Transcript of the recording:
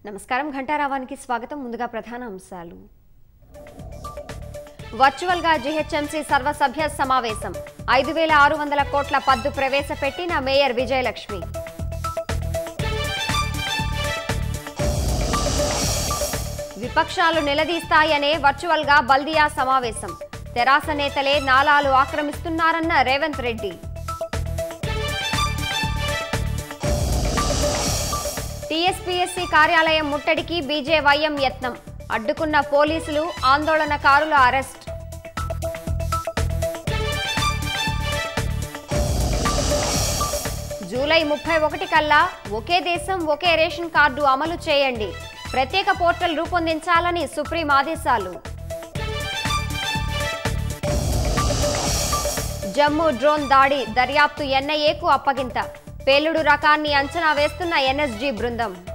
నమస్కారం ఘంటారావానికి స్వాగతం ముందుగా ప్రధాన అంశాలు వర్చువల్ గా జీహెచ్ఎంసీ సర్వసభ్య సమావేశం ఐదు వేల ఆరు వందల కోట్ల పద్దు ప్రవేశపెట్టిన మేయర్ విజయలక్ష్మి విపక్షాలు నిలదీస్తాయనే వర్చువల్ గా బల్దియా సమావేశం తెరాస నేతలే నాలాలు ఆక్రమిస్తున్నారన్న రేవంత్ రెడ్డి టీఎస్పీఎస్సీ కార్యాలయం ముట్టడికి బీజేవైఎం యత్నం అడ్డుకున్న పోలీసులు ఆందోళనకారుల అరెస్ట్ జూలై ముప్పై ఒకటి కల్లా ఒకే దేశం ఒకే రేషన్ కార్డు అమలు చేయండి ప్రత్యేక పోర్టల్ రూపొందించాలని సుప్రీం ఆదేశాలు జమ్మూ డ్రోన్ దాడి దర్యాప్తు ఎన్ఐఏకు అప్పగింత పేలుడు రకాన్ని అంచనా వేస్తున్న ఎన్ఎస్జీ బృందం